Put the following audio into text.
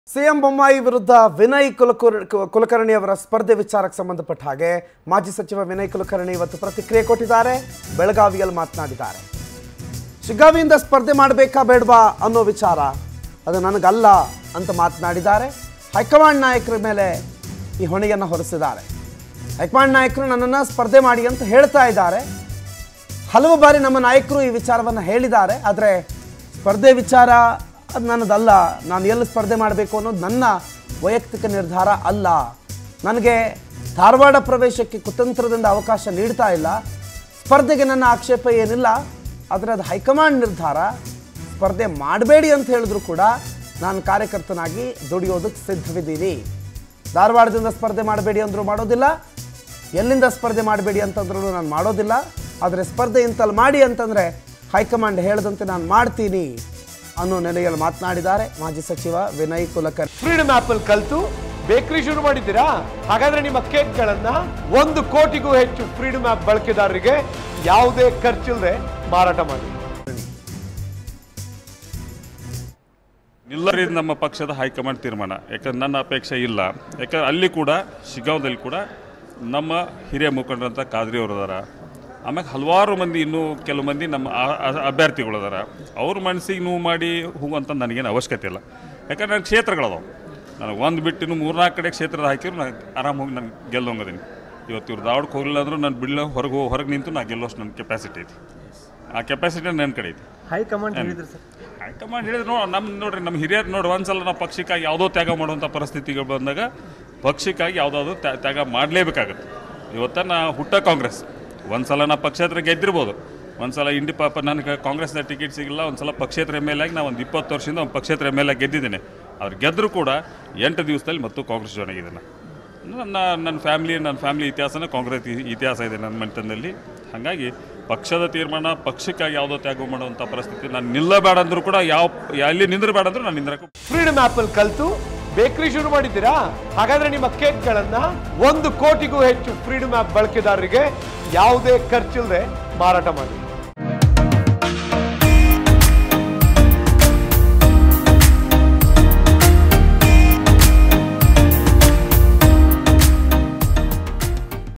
CM Bommai ವಿರುದ್ಧ ವಿನಯ್ ಕುಲಕುರ್ ಕುಲಕರ್ಣಿ ಅವರ ಸ್ಪರ್ಧೆ ವಿಚಾರಕ್ಕೆ ಸಂಬಂಧಪಟ್ಟ ಹಾಗೆ ಮಾಜಿ ಸಚಿವ ವಿನಯ್ ಕುಲಕರ್ಣಿ ಇವತ್ತು ಪ್ರತಿಕ್ರಿಯೆ ಕೊಟ್ಟಿದ್ದಾರೆ ಬೆಳಗಾವಿಯಲ್ಲಿ ಮಾತನಾಡಿದ್ದಾರೆ ಶಿಗ್ಗಾವಿಯಿಂದ ಸ್ಪರ್ಧೆ ಮಾಡಬೇಕಾ ಬೇಡವಾ ಅನ್ನೋ ವಿಚಾರ ಅದು ನನಗಲ್ಲ ಅಂತ ಮಾತನಾಡಿದ್ದಾರೆ ಹೈಕಮಾಂಡ್ ನಾಯಕರ ಮೇಲೆ ಈ ಹೊಣೆಯನ್ನು ಹೊರಿಸಿದ್ದಾರೆ ಹೈಕಮಾಂಡ್ ನಾಯಕರು ನನ್ನನ್ನು ಸ್ಪರ್ಧೆ ಮಾಡಿ ಅಂತ ಹೇಳ್ತಾ ಇದ್ದಾರೆ ಹಲವು ಬಾರಿ ನಮ್ಮ ನಾಯಕರು ಈ ವಿಚಾರವನ್ನು ಹೇಳಿದ್ದಾರೆ ಆದರೆ ಸ್ಪರ್ಧೆ ವಿಚಾರ ಅದು ನನ್ನದಲ್ಲ ನಾನು ಎಲ್ಲಿ ಸ್ಪರ್ಧೆ ಮಾಡಬೇಕು ಅನ್ನೋದು ನನ್ನ ವೈಯಕ್ತಿಕ ನಿರ್ಧಾರ ಅಲ್ಲ ನನಗೆ ಧಾರವಾಡ ಪ್ರವೇಶಕ್ಕೆ ಕುತಂತ್ರದಿಂದ ಅವಕಾಶ ನೀಡ್ತಾ ಇಲ್ಲ ಸ್ಪರ್ಧೆಗೆ ನನ್ನ ಆಕ್ಷೇಪ ಏನಿಲ್ಲ ಆದರೆ ಅದು ಹೈಕಮಾಂಡ್ ನಿರ್ಧಾರ ಸ್ಪರ್ಧೆ ಮಾಡಬೇಡಿ ಅಂತ ಹೇಳಿದ್ರು ಕೂಡ ನಾನು ಕಾರ್ಯಕರ್ತನಾಗಿ ದುಡಿಯೋದಕ್ಕೆ ಸಿದ್ಧವಿದ್ದೀನಿ ಧಾರವಾಡದಿಂದ ಸ್ಪರ್ಧೆ ಮಾಡಬೇಡಿ ಅಂದರೂ ಮಾಡೋದಿಲ್ಲ ಎಲ್ಲಿಂದ ಸ್ಪರ್ಧೆ ಮಾಡಬೇಡಿ ಅಂತಂದ್ರೂ ನಾನು ಮಾಡೋದಿಲ್ಲ ಆದರೆ ಸ್ಪರ್ಧೆ ಇಂತಲ್ಲಿ ಮಾಡಿ ಅಂತಂದರೆ ಹೈಕಮಾಂಡ್ ಹೇಳ್ದಂತೆ ನಾನು ಮಾಡ್ತೀನಿ ಅನ್ನೋ ನೆಲೆಯಲ್ಲಿ ಮಾತನಾಡಿದ್ದಾರೆ ಮಾಜಿ ಸಚಿವ ವಿನಯ್ ಕುಲಕರ್ಣಿ ಫ್ರೀಡಮ್ ಆಪ್ ಅಲ್ಲಿ ಕಲ್ತು ಬೇಕರಿ ಶುರು ಮಾಡಿದ್ದೀರಾ ಹಾಗಾದ್ರೆ ನಿಮ್ಮ ಕೇಕ್ಗಳನ್ನ ಒಂದು ಕೋಟಿಗೂ ಹೆಚ್ಚು ಫ್ರೀಡಮ್ ಆಪ್ ಬಳಕೆದಾರರಿಗೆ ಯಾವುದೇ ಖರ್ಚಿಲ್ಲದೆ ಮಾರಾಟ ಮಾಡಿ ನಿಲ್ಲರಿದ ನಮ್ಮ ಪಕ್ಷದ ಹೈಕಮಾಂಡ್ ತೀರ್ಮಾನ ಯಾಕಂದ್ರೆ ನನ್ನ ಅಪೇಕ್ಷೆ ಇಲ್ಲ ಯಾಕಂದ್ರೆ ಅಲ್ಲಿ ಕೂಡ ಶಿಗ್ಗಾಂವದಲ್ಲಿ ಕೂಡ ನಮ್ಮ ಹಿರಿಯ ಮುಖಂಡರಂತ ಖಾದ್ರಿ ಅವರು ಅದಾರ ಆಮ್ಯಾಗ ಹಲವಾರು ಮಂದಿ ಇನ್ನೂ ಕೆಲವು ಮಂದಿ ನಮ್ಮ ಆ- ಆ- ಅಭ್ಯರ್ಥಿಗಳು ಅದಾರ ಅವ್ರ ಮನಸ್ಸಿಗೆ ನೋವು ಮಾಡಿ ಹೋಗುವಂಥ ನನಗೇನು ಅವಶ್ಯಕತೆ ಇಲ್ಲ ಯಾಕಂದ್ರೆ ನನ್ನ ಕ್ಷೇತ್ರಗಳದಾವೆ ನನಗೆ ಒಂದು ಬಿಟ್ಟು ಇನ್ನು ಮೂರ್ನಾಲ್ಕು ಕಡೆ ಕ್ಷೇತ್ರದ ಹಾಕಿದ್ರು ನಾನು ಆರಾಮ ಹೋಗಿ ನಾನು ಗೆಲ್ಲೋಂಗದೀನಿ ಇವತ್ತು ಇವ್ರು ಧಾರವಾಡಕ್ಕೆ ಹೋಗಲಿಲ್ಲ ಅಂದರೂ ನಾನು ಬಿಡ್ಲ ಹೊರಗೆ ಹೊರಗೆ ನಿಂತು ನಾನು ಗೆಲ್ಲೋಷ್ಟು ನನ್ನ ಕೆಪಾಸಿಟಿ ಐತಿ ಆ ಕೆಪಾಸಿಟಿ ನನ್ನ ಕಡೆ ಐತಿ ಹೈಕಮಾಂಡ್ ಹೇಳಿದ್ರು ಸರ್ ಹೈಕಮಾಂಡ್ ಹೇಳಿದ್ರೆ ನೋ ನಮ್ಮ ನೋಡ್ರಿ ನಮ್ಮ ಹಿರಿಯರು ನೋಡಿ ಒಂದ್ಸಲ ನಾವು ಪಕ್ಷಕ್ಕಾಗಿ ಯಾವುದೋ ತ್ಯಾಗ ಮಾಡುವಂಥ ಪರಿಸ್ಥಿತಿಗಳು ಬಂದಾಗ ಪಕ್ಷಕ್ಕಾಗಿ ಯಾವುದಾದ್ರು ತ್ಯಾ- ತ್ಯಾಗ ಮಾಡಲೇಬೇಕಾಗುತ್ತೆ ಇವತ್ತ ನಾ ಹುಟ್ಟ ಕಾಂಗ್ರೆಸ್ ಒಂದ್ಸಲ ನಾ ಪಕ್ಷೇತರ ಗೆದ್ದಿರ್ಬೋದು ಒಂದ್ಸಲ ಇಂಡಿ ಪಾಪ ನನಗೆ ಕಾಂಗ್ರೆಸ್ನ ಟಿಕೆಟ್ ಸಿಗಲ್ಲ ಒಂದ್ಸಲ ಪಕ್ಷೇತರ ಎಮ್ ಎಲ್ ಆಗಿ ನಾ ಒಂದು ಇಪ್ಪತ್ತು ವರ್ಷದಿಂದ ಒಂದು ಪಕ್ಷೇತರ ಎಮ್ ಎಲ್ ಆಗಿ ಗೆದ್ದಿದ್ದೇನೆ ಅವ್ರು ಗೆದ್ದರೂ ಕೂಡ ಎಂಟು ದಿವಸದಲ್ಲಿ ಮತ್ತು ಕಾಂಗ್ರೆಸ್ ಜಾಯ್ನ್ ಆಗಿದ್ದೇನೆ ನನ್ನ ನನ್ನ ಫ್ಯಾಮಿಲಿ ನನ್ನ ಫ್ಯಾಮಿಲಿ ಇತಿಹಾಸನೇ ಕಾಂಗ್ರೆಸ್ ಇ- ಇತಿಹಾಸ ಇದೆ ನನ್ನ ಮನೆತನದಲ್ಲಿ ಹಾಗಾಗಿ ಪಕ್ಷದ ತೀರ್ಮಾನ ಪಕ್ಷಕ್ಕಾಗಿ ಯಾವುದೋ ತ್ಯಾಗ ಮಾಡುವಂಥ ಪರಿಸ್ಥಿತಿ ನಾನು ನಿಲ್ಲಬೇಡ ಅಂದರೂ ಕೂಡ ಯಾವ ಎಲ್ಲಿ ನಿಂದ್ರಬೇಡ ಅಂದರೂ ನಾನು ನಿಂದ್ರಕ್ಕೆ ಫ್ರೀಡಮ್ ಆಪ್ ಅಲ್ಲಿ ಕಲ್ತು ಬೇಕರಿ ಶುರು ಮಾಡಿದ್ದೀರಾ ಹಾಗಾದ್ರೆ ನಿಮ್ಮ ಕೇಕ್ಗಳನ್ನ ಒಂದು ಕೋಟಿಗೂ ಹೆಚ್ಚು ಫ್ರೀಡಮ್ ಆಪ್ ಬಳಕೆದಾರರಿಗೆ ಯಾವುದೇ ಖರ್ಚಿಲ್ಲದೆ ಮಾರಾಟ ಮಾಡಿ